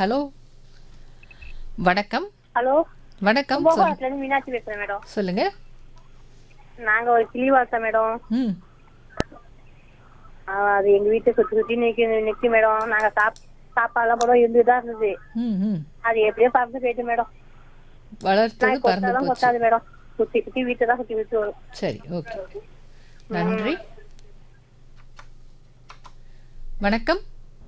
Hello வணக்கம் hello வணக்கம் சொல் கும்பகோணத்துல இருந்து மீனாட்சி பேசுறேன் மேடம் சொல்லுங்க நாங்க ஒரு கிளி வளர்த்தோம் மேடம் ம் ஆ, அது எங்க வீட்டை சுத்தி சுத்தி நிக்கு நிக்கு மேடம் நாங்க சாப் சாப்பாடுலாம் போதும் இருந்துதான் இருந்தது ம் ம் அது எப்படியோ பறந்து போயிட்டு மேடம் வளர்த்தது நான் பறந்து கொத்தாதான் போச்சு கொத்தாது மேடம் சுத்தி சுத்தி வீட்டை தான் சுத்தி விட்டு வரும் சரி ஓகே நன்றி வணக்கம்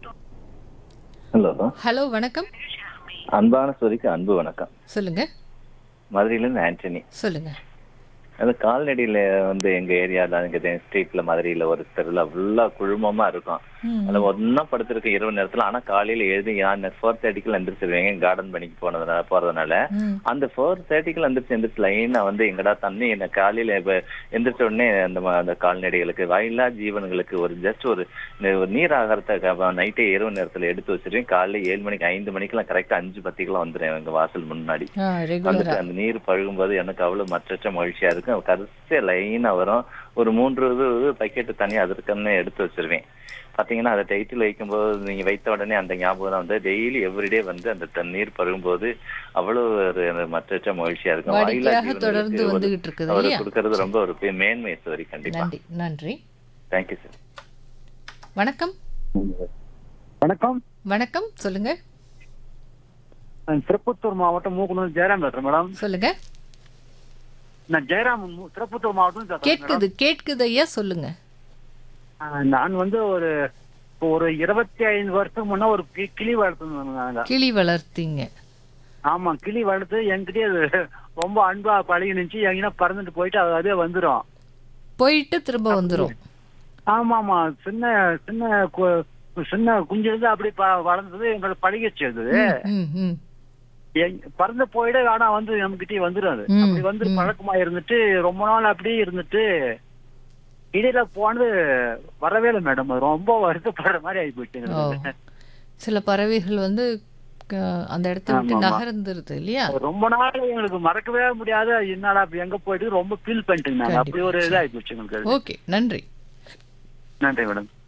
ஹலோ ஹலோ வணக்கம் அன்பான சோரிக்கு அன்பு வணக்கம் சொல்லுங்க மதுரையிலேருந்து ஆண்டனி சொல்லுங்க அது கால்நடையில வந்து எங்க ஏரியால அங்க ஸ்ட்ரீட்ல மதுரையில ஒரு தெருல ஃபுல்லா குழுமமா இருக்கும் ம் அதுல ஒன்னா படுத்திருக்க இரவு நேரத்துல ஆனா காலையில எழுதி நான் ஃபோர் தேர்ட்டிக்குள்ள எந்திரிச்சிருவேங்க கார்டன் பணிக்கு போனதுனால போறதுனால ம் அந்த ஃபோர் தேர்ட்டிக்குள்ள எந்திரிச்சு எந்திரிச்சு லைனா வந்து எங்கடா தண்ணி என்ன காலையில இப்ப எந்திரிச்ச உடனே அந்த ம- அந்த கால்நடைகளுக்கு வாயில்லா ஜீவன்களுக்கு ஒரு ஜஸ்ட் ஒரு நி- ஒரு நீர் ஆகாரத்தை நைட்டே இரவு நேரத்துல எடுத்து வச்சிருவேன் காலையில ஏழு மணிக்கு ஐந்து மணிக்கெல்லாம் கரெக்டா அஞ்சு பத்திக்கெல்லாம் வந்துடுறேன் எங்க வாசல் முன்னாடி ஆ ரெகுலரா வந்துட்டு அந்த நீர் பழுகும்போது எனக்கு அவ்வளவு மற்றற்ற மகிழ்ச்சியா இருக்கும் கடைசியா லைனா வரும் ஒரு மூன்று இது பக்கெட்டு தண்ணி அதற்குன்னு எடுத்து வச்சிருவேன் பாத்தீங்கன்னா அதை டைட்டில் வைக்கும்போது நீங்க வைத்த உடனே அந்த ஞாபகம் தான் வந்து டெய்லி எவ்ரிடே வந்து அந்த தண்ணீர் பருகும்போது அவ்வளவு ஒரு மற்றற்ற மகிழ்ச்சியா இருக்கும் வாயில்லா வாடிக்கையாக தொடர்ந்து ஜீவன்களுக்கு ஒரு- வந்துகிட்டு இருக்குது அவர் இல்லையா கொடுக்கறது ரொம்ப ஒரு பெ- மேன்மை சரி கண்டிப்பா நன்றி நன்றி தேங்க்யூ சார் வணக்கம் வணக்கம் வணக்கம் சொல்லுங்க நான் திருப்பத்தூர் மாவட்டம் மூக்கனூர் ஜெயராம் பேசுறேன் மேடம் சொல்லுங்க நான் ஜெயராம் மூ- திருப்பத்தூர் மாவட்டம் பேசுறேன் கேட்குது கேட்குது ஐயா சொல்லுங்க மேடம். ஆ, நான் வந்து ஒரு இப்போ ஒரு இருபத்தி ஐந்து வருஷத்துக்கு முன்ன ஒரு கி- கிளி வளர்த்துருந்தோம் நாங்க கிளி வளர்த்தீங்க ஆமா கிளி வளர்த்து என்கிட்டயே அது ரொம்ப அன்பா பழகி நின்று எங்கன்னா பறந்துட்டு போயிட்டு அது அதே வந்துரும் போயிட்டு திரும்ப வந்துரும் ஆமா ஆமா சின்ன சின்ன கு- சின்ன குஞ்சு இருந்து அப்படி ப- வளர்ந்தது எங்களை பழகிச்சு அது ம் ம் எங்க- பறந்து போயிட ஆனா வந்து நம்மகிட்டயே வந்துரும் அது ம், அப்படி வந்து ம். பழக்கமா இருந்துட்டு ரொம்ப நாள் அப்படியே இருந்துட்டு இடையில போனது வரவே இல்லை மேடம் அது ரொம்ப வருத்தப்படுற மாதிரி ஆகி போயிட்டு ஓ எங்களுக்கு. சில பறவைகள் வந்து க- அந்த இடத்த விட்டு ஆமா, ஆமா. நகர்ந்துருது இல்லையா அது ரொம்ப நாள் எங்களுக்கு மறக்கவே முடியாத என்னடா அப்படி எங்க போயிட்டு ரொம்ப ஃபீல் பண்ணிட்டு நாங்க அப்படி ஒரு இதாகி போச்சு எங்களுக்கு அது. ஓகே நன்றி நன்றி மேடம்